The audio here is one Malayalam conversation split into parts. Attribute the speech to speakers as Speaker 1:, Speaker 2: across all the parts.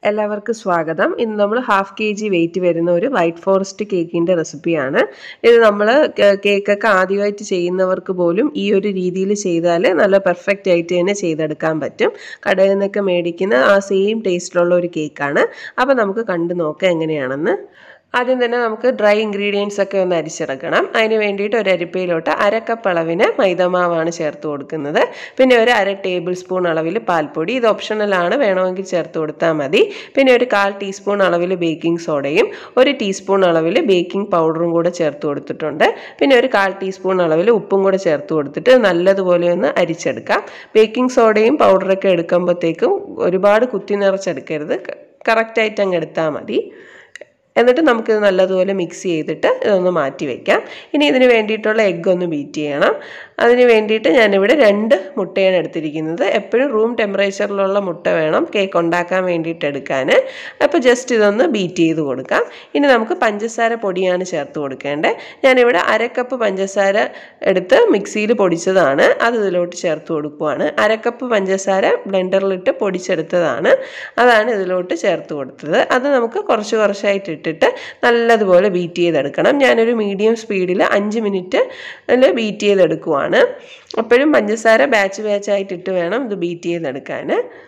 Speaker 1: എല്ലാവർക്കും സ്വാഗതം ഇന്ന് നമ്മൾ ഹാഫ് കെ ജി വെയിറ്റ് വരുന്ന ഒരു വൈറ്റ് ഫോറസ്റ്റ് കേക്കിൻ്റെ റെസിപ്പിയാണ് ഇത് നമ്മൾ കേക്കൊക്കെ ആദ്യമായിട്ട് ചെയ്യുന്നവർക്ക് പോലും ഈ ഒരു രീതിയിൽ ചെയ്താൽ നല്ല പെർഫെക്റ്റ് ആയിട്ട് തന്നെ ചെയ്തെടുക്കാൻ പറ്റും കടയിൽ നിന്നൊക്കെ മേടിക്കുന്ന ആ സെയിം ടേസ്റ്റിലുള്ള ഒരു കേക്കാണ് അപ്പോൾ നമുക്ക് കണ്ടു നോക്കാം എങ്ങനെയാണെന്ന് ആദ്യം തന്നെ നമുക്ക് ഡ്രൈ ഇൻഗ്രീഡിയൻസ് ഒക്കെ ഒന്ന് അരിച്ചെടുക്കണം അതിന് വേണ്ടിയിട്ട് ഒരു അരിപ്പയിലോട്ട് അരക്കപ്പ് അളവിന് മൈദമാവാണ് ചേർത്ത് കൊടുക്കുന്നത് പിന്നെ ഒരു അര ടേബിൾ സ്പൂൺ അളവിൽ പാൽപ്പൊടി ഇത് ഓപ്ഷണലാണ് വേണമെങ്കിൽ ചേർത്ത് കൊടുത്താൽ മതി പിന്നെ ഒരു കാൽ ടീസ്പൂൺ അളവിൽ ബേക്കിംഗ് സോഡയും ഒരു ടീസ്പൂൺ അളവിൽ ബേക്കിംഗ് പൗഡറും കൂടെ ചേർത്ത് കൊടുത്തിട്ടുണ്ട് പിന്നെ ഒരു കാൽ ടീസ്പൂൺ അളവിൽ ഉപ്പും കൂടെ ചേർത്ത് കൊടുത്തിട്ട് നല്ലതുപോലെ ഒന്ന് അരിച്ചെടുക്കാം ബേക്കിംഗ് സോഡയും പൗഡറൊക്കെ എടുക്കുമ്പോഴത്തേക്കും ഒരുപാട് കുത്തി നിറച്ചെടുക്കരുത് കറക്റ്റായിട്ട് അങ്ങ് എടുത്താൽ മതി എന്നിട്ട് നമുക്കിത് നല്ലതുപോലെ മിക്സ് ചെയ്തിട്ട് ഇതൊന്ന് മാറ്റി വയ്ക്കാം ഇനി ഇതിന് വേണ്ടിയിട്ടുള്ള എഗ്ഗ് ഒന്ന് ബീറ്റ് ചെയ്യണം അതിന് വേണ്ടിയിട്ട് ഞാനിവിടെ രണ്ട് മുട്ടയാണ് എടുത്തിരിക്കുന്നത് എപ്പോഴും റൂം ടെമ്പറേച്ചറിലുള്ള മുട്ട വേണം കേക്ക് ഉണ്ടാക്കാൻ വേണ്ടിയിട്ട് എടുക്കാൻ അപ്പോൾ ജസ്റ്റ് ഇതൊന്ന് ബീറ്റ് ചെയ്ത് കൊടുക്കാം ഇനി നമുക്ക് പഞ്ചസാര പൊടിയാണ് ചേർത്ത് കൊടുക്കേണ്ടത് ഞാനിവിടെ അരക്കപ്പ് പഞ്ചസാര എടുത്ത് മിക്സിയിൽ പൊടിച്ചതാണ് അത് ഇതിലോട്ട് ചേർത്ത് കൊടുക്കുവാണ് അരക്കപ്പ് പഞ്ചസാര ബ്ലെൻഡറിലിട്ട് പൊടിച്ചെടുത്തതാണ് അതാണ് ഇതിലോട്ട് ചേർത്ത് കൊടുത്തത് അത് നമുക്ക് കുറച്ച് കുറച്ചായിട്ട് ഇട്ടിട്ട് നല്ലതുപോലെ ബീറ്റ് ചെയ്തെടുക്കണം ഞാനൊരു മീഡിയം സ്പീഡിൽ അഞ്ച് മിനിറ്റ് ബീറ്റ് ചെയ്തെടുക്കുവാണ് അപ്പോഴും പഞ്ചസാര ബാച്ച് ബാച്ചായിട്ട് ഇട്ട് വേണം ഇത് ബീറ്റ് ചെയ്തെടുക്കാൻ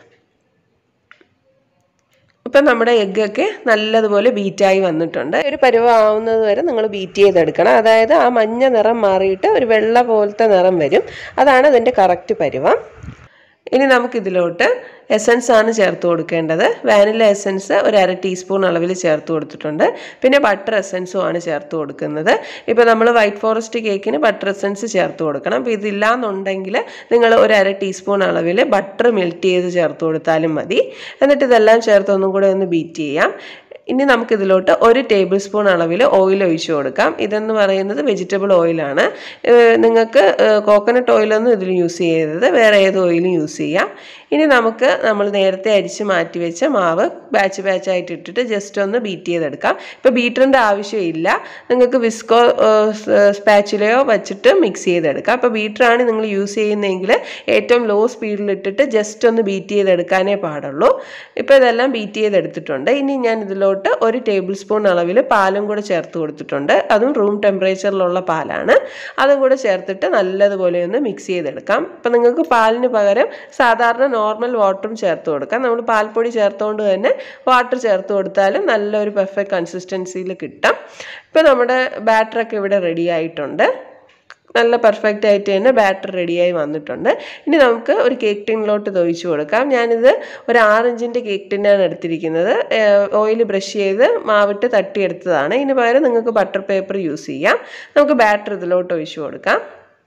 Speaker 1: ഇപ്പം നമ്മുടെ എഗ്ഗൊക്കെ നല്ലതുപോലെ ബീറ്റായി വന്നിട്ടുണ്ട് ഒരു പരുവാവുന്നത് വരെ നിങ്ങൾ ബീറ്റ് ചെയ്തെടുക്കണം അതായത് ആ മഞ്ഞ നിറം മാറിയിട്ട് ഒരു വെള്ള പോലത്തെ നിറം വരും അതാണ് അതിൻ്റെ കറക്റ്റ് പരുവം ഇനി നമുക്കിതിലോട്ട് എസൻസ് ആണ് ചേർത്ത് കൊടുക്കേണ്ടത് വാനില എസൻസ് ഒരു അര ടീസ്പൂൺ അളവിൽ ചേർത്ത് കൊടുത്തിട്ടുണ്ട് പിന്നെ ബട്ടർ എസൻസും ആണ് ചേർത്ത് കൊടുക്കുന്നത് ഇപ്പോൾ നമ്മൾ വൈറ്റ് ഫോറസ്റ്റ് കേക്കിന് ബട്ടർ എസൻസ് ചേർത്ത് കൊടുക്കണം അപ്പോൾ ഇതില്ലാന്നുണ്ടെങ്കിൽ നിങ്ങൾ ഒരു അര ടീസ്പൂൺ അളവിൽ ബട്ടർ മെൽറ്റ് ചെയ്ത് ചേർത്ത് കൊടുത്താലും മതി എന്നിട്ട് ഇതെല്ലാം ചേർത്ത് ഒന്നും കൂടെ ഒന്ന് ബീറ്റ് ചെയ്യാം ഇനി നമുക്കിതിലോട്ട് ഒരു ടേബിൾ സ്പൂൺ അളവിൽ ഓയിൽ ഒഴിച്ചു കൊടുക്കാം ഇതെന്ന് പറയുന്നത് വെജിറ്റബിൾ ഓയിലാണ് നിങ്ങൾക്ക് കോക്കനട്ട് ഓയിലൊന്നും ഇതിൽ യൂസ് ചെയ്യരുത് വേറെ ഏത് ഓയിലും യൂസ് ചെയ്യാം ഇനി നമുക്ക് നമ്മൾ നേരത്തെ അരിച്ച് മാറ്റി വെച്ച മാവ് ബാച്ച് ബാച്ചായിട്ട് ഇട്ടിട്ട് ജസ്റ്റ് ഒന്ന് ബീറ്റ് ചെയ്തെടുക്കാം ഇപ്പോൾ ബീറ്ററിൻ്റെ ആവശ്യമില്ല നിങ്ങൾക്ക് വിസ്കോ സ്പാച്ചിലയോ വെച്ചിട്ട് മിക്സ് ചെയ്തെടുക്കാം അപ്പോൾ ബീറ്ററാണ് നിങ്ങൾ യൂസ് ചെയ്യുന്നതെങ്കിൽ ഏറ്റവും ലോ സ്പീഡിൽ ഇട്ടിട്ട് ജസ്റ്റ് ഒന്ന് ബീറ്റ് ചെയ്തെടുക്കാനേ പാടുള്ളൂ ഇപ്പോൾ ഇതെല്ലാം ബീറ്റ് ചെയ്തെടുത്തിട്ടുണ്ട് ഇനി ഞാൻ ഇതിലോട്ട് ഒരു ടേബിൾ സ്പൂൺ അളവിൽ പാലും കൂടെ ചേർത്ത് കൊടുത്തിട്ടുണ്ട് അതും റൂം ടെമ്പറേച്ചറിലുള്ള പാലാണ് അതും കൂടെ ചേർത്തിട്ട് നല്ലതുപോലെ ഒന്ന് മിക്സ് ചെയ്തെടുക്കാം ഇപ്പം നിങ്ങൾക്ക് പാലിന് പകരം സാധാരണ നോർമൽ വാട്ടറും ചേർത്ത് കൊടുക്കാം നമ്മൾ പാൽപ്പൊടി ചേർത്തുകൊണ്ട് തന്നെ വാട്ടർ ചേർത്ത് കൊടുത്താലും നല്ലൊരു പെർഫെക്റ്റ് കൺസിസ്റ്റൻസിയിൽ കിട്ടും ഇപ്പോൾ നമ്മുടെ ബാറ്ററൊക്കെ ഇവിടെ റെഡി ആയിട്ടുണ്ട് നല്ല പെർഫെക്റ്റ് ആയിട്ട് തന്നെ ബാറ്റർ റെഡിയായി വന്നിട്ടുണ്ട് ഇനി നമുക്ക് ഒരു കേക്ക് ടിന്നിലോട്ട് തൊഴിച്ചു കൊടുക്കാം ഞാനിത് ഒരു ആറിഞ്ചിൻ്റെ കേക്ക് ടിന്നാണ് എടുത്തിരിക്കുന്നത് ഓയിൽ ബ്രഷ് ചെയ്ത് മാവിട്ട് തട്ടിയെടുത്തതാണ് ഇതിന് പകരം നിങ്ങൾക്ക് ബട്ടർ പേപ്പർ യൂസ് ചെയ്യാം നമുക്ക് ബാറ്റർ ഇതിലോട്ട് ഒഴിച്ചു കൊടുക്കാം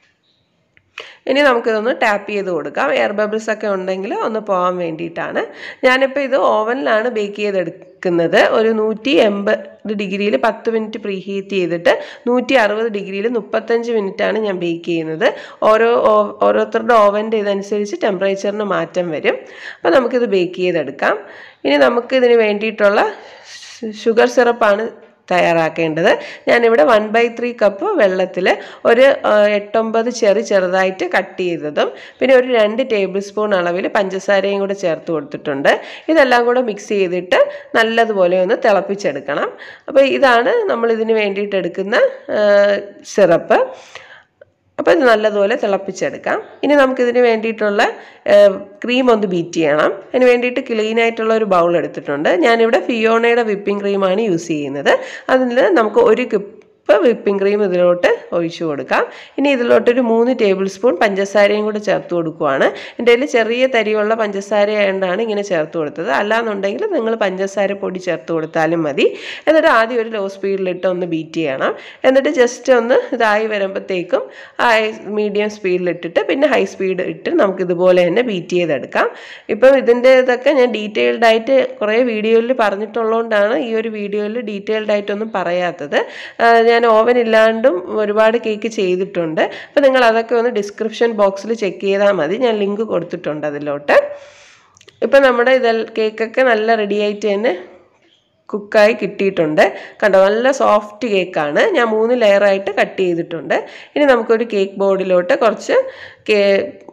Speaker 1: ഇനി നമുക്കിതൊന്ന് ടാപ്പ് ചെയ്ത് കൊടുക്കാം എയർ ബബിൾസ് ഒക്കെ ഉണ്ടെങ്കിൽ ഒന്ന് പോകാൻ വേണ്ടിയിട്ടാണ് ഞാനിപ്പോൾ ഇത് ഓവനിലാണ് ബേക്ക് ചെയ്തെടുക്കുന്നത് ഒരു നൂറ്റി എൺപത് ഡിഗ്രിയിൽ പത്ത് മിനിറ്റ് പ്രീ ഹീറ്റ് ചെയ്തിട്ട് നൂറ്റി അറുപത് ഡിഗ്രിയിൽ മുപ്പത്തഞ്ച് മിനിറ്റാണ് ഞാൻ ബേക്ക് ചെയ്യുന്നത് ഓരോ ഓരോരുത്തരുടെ ഓവൻ്റെ ഇതനുസരിച്ച് ടെമ്പറേച്ചറിന് മാറ്റം വരും അപ്പോൾ നമുക്കിത് ബേക്ക് ചെയ്തെടുക്കാം ഇനി നമുക്ക് ഇതിന് വേണ്ടിയിട്ടുള്ള ഷുഗർ സിറപ്പാണ് തയ്യാറാക്കേണ്ടത് ഞാനിവിടെ വൺ ബൈ ത്രീ കപ്പ് വെള്ളത്തിൽ ഒരു എട്ടൊമ്പത് ചെറി ചെറുതായിട്ട് കട്ട് ചെയ്തതും പിന്നെ ഒരു രണ്ട് ടേബിൾ സ്പൂൺ അളവിൽ പഞ്ചസാരയും കൂടെ ചേർത്ത് കൊടുത്തിട്ടുണ്ട് ഇതെല്ലാം കൂടെ മിക്സ് ചെയ്തിട്ട് നല്ലതുപോലെ ഒന്ന് തിളപ്പിച്ചെടുക്കണം അപ്പോൾ ഇതാണ് നമ്മൾ ഇതിന് വേണ്ടിയിട്ട് എടുക്കുന്ന സിറപ്പ് അപ്പോൾ ഇത് നല്ലതുപോലെ തിളപ്പിച്ചെടുക്കാം ഇനി നമുക്കിതിന് വേണ്ടിയിട്ടുള്ള ക്രീം ഒന്ന് ബീറ്റ് ചെയ്യണം അതിന് വേണ്ടിയിട്ട് ക്ലീൻ ആയിട്ടുള്ള ഒരു ബൗൾ എടുത്തിട്ടുണ്ട് ഞാനിവിടെ ഫിയോണയുടെ വിപ്പിംഗ് ക്രീമാണ് യൂസ് ചെയ്യുന്നത് അതിൽ നമുക്ക് ഒരു കപ്പ് വിപ്പിംഗ് ക്രീം ഇതിലോട്ട് ഒഴിച്ചു കൊടുക്കാം ഇനി ഇതിലോട്ടൊരു മൂന്ന് ടേബിൾ സ്പൂൺ പഞ്ചസാരയും കൂടെ ചേർത്ത് കൊടുക്കുവാണ് എൻ്റെ കയ്യിൽ ചെറിയ തരിയുള്ള പഞ്ചസാര ആയതുകൊണ്ടാണ് ഇങ്ങനെ ചേർത്ത് കൊടുത്തത് അല്ലാന്നുണ്ടെങ്കിൽ നിങ്ങൾ പഞ്ചസാര പൊടി ചേർത്ത് കൊടുത്താലും മതി എന്നിട്ട് ആദ്യം ഒരു ലോ സ്പീഡിലിട്ട് ഒന്ന് ബീറ്റ് ചെയ്യണം എന്നിട്ട് ജസ്റ്റ് ഒന്ന് ഇതായി വരുമ്പോഴത്തേക്കും ഹൈ മീഡിയം സ്പീഡിലിട്ടിട്ട് പിന്നെ ഹൈ സ്പീഡ് ഇട്ട് നമുക്ക് ഇതുപോലെ തന്നെ ബീറ്റ് ചെയ്തെടുക്കാം ഇപ്പം ഇതിൻ്റെ ഇതൊക്കെ ഞാൻ ഡീറ്റെയിൽഡ് ആയിട്ട് കുറേ വീഡിയോയിൽ പറഞ്ഞിട്ടുള്ളതുകൊണ്ടാണ് ഈ ഒരു വീഡിയോയിൽ ഡീറ്റെയിൽഡ് ആയിട്ടൊന്നും പറയാത്തത് ഞാൻ ഓവൻ ഇല്ലാണ്ടും ഒരുപാട് കേക്ക് ചെയ്തിട്ടുണ്ട് അപ്പോൾ നിങ്ങൾ അതൊക്കെ ഒന്ന് ഡിസ്ക്രിപ്ഷൻ ബോക്സിൽ ചെക്ക് ചെയ്താൽ മതി ഞാൻ ലിങ്ക് കൊടുത്തിട്ടുണ്ട് അതിലോട്ട് ഇപ്പം നമ്മുടെ ഇതെ കേക്കൊക്കെ നല്ല റെഡി ആയിട്ട് തന്നെ കുക്കായി കിട്ടിയിട്ടുണ്ട് കണ്ടോ നല്ല സോഫ്റ്റ് കേക്കാണ് ഞാൻ മൂന്ന് ലെയറായിട്ട് കട്ട് ചെയ്തിട്ടുണ്ട് ഇനി നമുക്കൊരു കേക്ക് ബോർഡിലോട്ട് കുറച്ച് കേ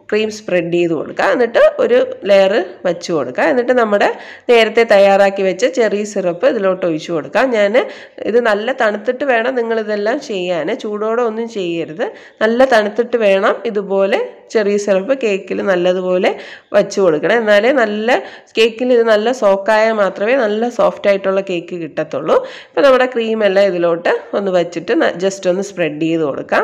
Speaker 1: ക്രീം സ്പ്രെഡ് ചെയ്ത് കൊടുക്കുക എന്നിട്ട് ഒരു ലെയർ വെച്ച് കൊടുക്കുക എന്നിട്ട് നമ്മുടെ നേരത്തെ തയ്യാറാക്കി വെച്ച ചെറിയ സിറപ്പ് ഇതിലോട്ട് ഒഴിച്ചു കൊടുക്കുക ഞാൻ ഇത് നല്ല തണുത്തിട്ട് വേണം നിങ്ങളിതെല്ലാം ചെയ്യാൻ ചൂടോടെ ഒന്നും ചെയ്യരുത് നല്ല തണുത്തിട്ട് വേണം ഇതുപോലെ ചെറിയ സിറപ്പ് കേക്കിൽ നല്ലതുപോലെ വെച്ച് കൊടുക്കണം എന്നാലേ നല്ല കേക്കിൽ ഇത് നല്ല സോക്കായാൽ മാത്രമേ നല്ല സോഫ്റ്റ് ആയിട്ടുള്ള കേക്ക് കിട്ടത്തുള്ളൂ ഇപ്പോൾ നമ്മുടെ ക്രീമെല്ലാം ഇതിലോട്ട് ഒന്ന് വെച്ചിട്ട് ജസ്റ്റ് ഒന്ന് സ്പ്രെഡ് ചെയ്ത് കൊടുക്കാം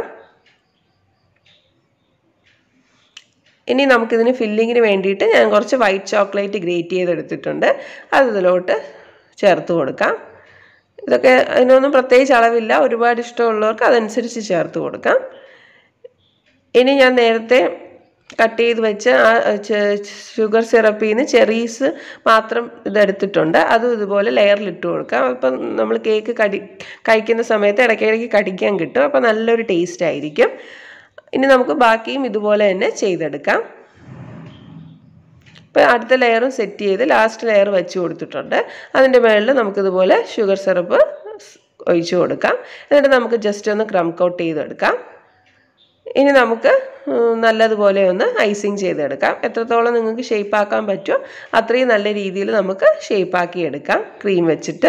Speaker 1: ഇനി നമുക്കിതിന് ഫില്ലിങ്ങിന് വേണ്ടിയിട്ട് ഞാൻ കുറച്ച് വൈറ്റ് ചോക്ലേറ്റ് ഗ്രേറ്റ് ചെയ്തെടുത്തിട്ടുണ്ട് അത് ഇതിലോട്ട് ചേർത്ത് കൊടുക്കാം ഇതൊക്കെ അതിനൊന്നും പ്രത്യേകിച്ച് അളവില്ല ഒരുപാട് ഇഷ്ടമുള്ളവർക്ക് അതനുസരിച്ച് ചേർത്ത് കൊടുക്കാം ഇനി ഞാൻ നേരത്തെ കട്ട് ചെയ്ത് വെച്ച് ആ ഷുഗർ സിറപ്പിൽ നിന്ന് ചെറീസ് മാത്രം ഇതെടുത്തിട്ടുണ്ട് അതും ഇതുപോലെ ലെയറിൽ ഇട്ട് കൊടുക്കാം അപ്പം നമ്മൾ കേക്ക് കടി കഴിക്കുന്ന സമയത്ത് ഇടയ്ക്കിടയ്ക്ക് കടിക്കാൻ കിട്ടും അപ്പോൾ നല്ലൊരു ടേസ്റ്റ് ആയിരിക്കും ഇനി നമുക്ക് ബാക്കിയും ഇതുപോലെ തന്നെ ചെയ്തെടുക്കാം ഇപ്പോൾ അടുത്ത ലെയറും സെറ്റ് ചെയ്ത് ലാസ്റ്റ് ലെയർ വെച്ച് കൊടുത്തിട്ടുണ്ട് അതിൻ്റെ മുകളിൽ നമുക്കിതുപോലെ ഷുഗർ സിറപ്പ് ഒഴിച്ചു കൊടുക്കാം എന്നിട്ട് നമുക്ക് ജസ്റ്റ് ഒന്ന് ക്രം കോട്ട് ചെയ്തെടുക്കാം ഇനി നമുക്ക് നല്ലതുപോലെ ഒന്ന് ഐസിങ് ചെയ്തെടുക്കാം എത്രത്തോളം നിങ്ങൾക്ക് ഷേപ്പ് ആക്കാൻ പറ്റുമോ അത്രയും നല്ല രീതിയിൽ നമുക്ക് ഷേപ്പ് ആക്കി എടുക്കാം ക്രീം വെച്ചിട്ട്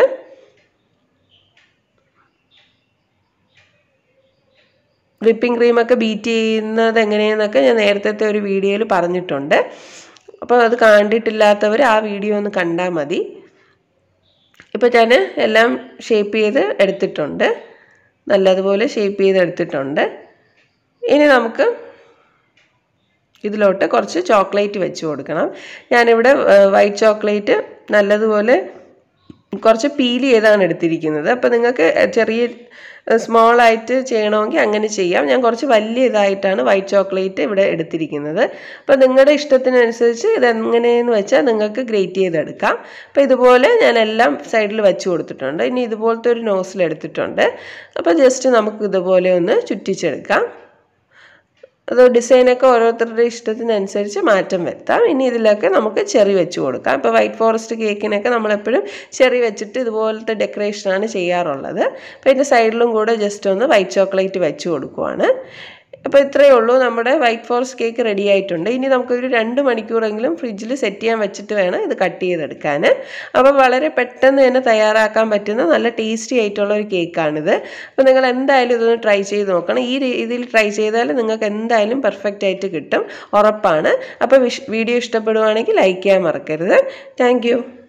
Speaker 1: വിപ്പിംഗ് ക്രീമൊക്കെ ബീറ്റ് ചെയ്യുന്നത് എങ്ങനെയെന്നൊക്കെ ഞാൻ നേരത്തെ ഒരു വീഡിയോയിൽ പറഞ്ഞിട്ടുണ്ട് അപ്പോൾ അത് കണ്ടിട്ടില്ലാത്തവർ ആ വീഡിയോ ഒന്ന് കണ്ടാൽ മതി ഇപ്പോൾ ഞാൻ എല്ലാം ഷേപ്പ് ചെയ്ത് എടുത്തിട്ടുണ്ട് നല്ലതുപോലെ ഷേപ്പ് ചെയ്ത് എടുത്തിട്ടുണ്ട് ഇനി നമുക്ക് ഇതിലോട്ട് കുറച്ച് ചോക്ലേറ്റ് വെച്ച് കൊടുക്കണം ഞാനിവിടെ വൈറ്റ് ചോക്ലേറ്റ് നല്ലതുപോലെ കുറച്ച് പീൽ ചെയ്താണ് എടുത്തിരിക്കുന്നത് അപ്പോൾ നിങ്ങൾക്ക് ചെറിയ സ്മോൾ ആയിട്ട് ചെയ്യണമെങ്കിൽ അങ്ങനെ ചെയ്യാം ഞാൻ കുറച്ച് വലിയ ഇതായിട്ടാണ് വൈറ്റ് ചോക്ലേറ്റ് ഇവിടെ എടുത്തിരിക്കുന്നത് അപ്പോൾ നിങ്ങളുടെ ഇഷ്ടത്തിനനുസരിച്ച് ഇതെങ്ങനെയെന്ന് വെച്ചാൽ നിങ്ങൾക്ക് ഗ്രേറ്റ് ചെയ്തെടുക്കാം അപ്പോൾ ഇതുപോലെ ഞാൻ എല്ലാം സൈഡിൽ വെച്ച് കൊടുത്തിട്ടുണ്ട് ഇനി ഇതുപോലത്തെ ഒരു നോസിൽ എടുത്തിട്ടുണ്ട് അപ്പോൾ ജസ്റ്റ് നമുക്ക് ഇതുപോലെ ഒന്ന് ചുറ്റിച്ചെടുക്കാം അത് ഡിസൈനൊക്കെ ഓരോരുത്തരുടെ ഇഷ്ടത്തിനനുസരിച്ച് മാറ്റം വരുത്താം ഇനി ഇതിലൊക്കെ നമുക്ക് ചെറി വെച്ച് കൊടുക്കാം ഇപ്പോൾ വൈറ്റ് ഫോറസ്റ്റ് കേക്കിനൊക്കെ നമ്മളെപ്പോഴും ചെറി വെച്ചിട്ട് ഇതുപോലത്തെ ഡെക്കറേഷനാണ് ചെയ്യാറുള്ളത് അപ്പോൾ ഇതിൻ്റെ സൈഡിലും കൂടെ ജസ്റ്റ് ഒന്ന് വൈറ്റ് ചോക്ലേറ്റ് വെച്ച് കൊടുക്കുവാണ് അപ്പോൾ ഇത്രയേ ഉള്ളൂ നമ്മുടെ വൈറ്റ് ഫോറസ്റ്റ് കേക്ക് റെഡി ആയിട്ടുണ്ട് ഇനി നമുക്കൊരു രണ്ട് മണിക്കൂറെങ്കിലും ഫ്രിഡ്ജിൽ സെറ്റ് ചെയ്യാൻ വെച്ചിട്ട് വേണം ഇത് കട്ട് ചെയ്തെടുക്കാൻ അപ്പോൾ വളരെ പെട്ടെന്ന് തന്നെ തയ്യാറാക്കാൻ പറ്റുന്ന നല്ല ടേസ്റ്റി ആയിട്ടുള്ള ഒരു കേക്കാണിത് അപ്പോൾ നിങ്ങൾ എന്തായാലും ഇതൊന്ന് ട്രൈ ചെയ്ത് നോക്കണം ഈ രീതിയിൽ ട്രൈ ചെയ്താൽ നിങ്ങൾക്ക് എന്തായാലും പെർഫെക്റ്റ് ആയിട്ട് കിട്ടും ഉറപ്പാണ് അപ്പോൾ വീഡിയോ ഇഷ്ടപ്പെടുവാണെങ്കിൽ ലൈക്ക് ചെയ്യാൻ മറക്കരുത് താങ്ക്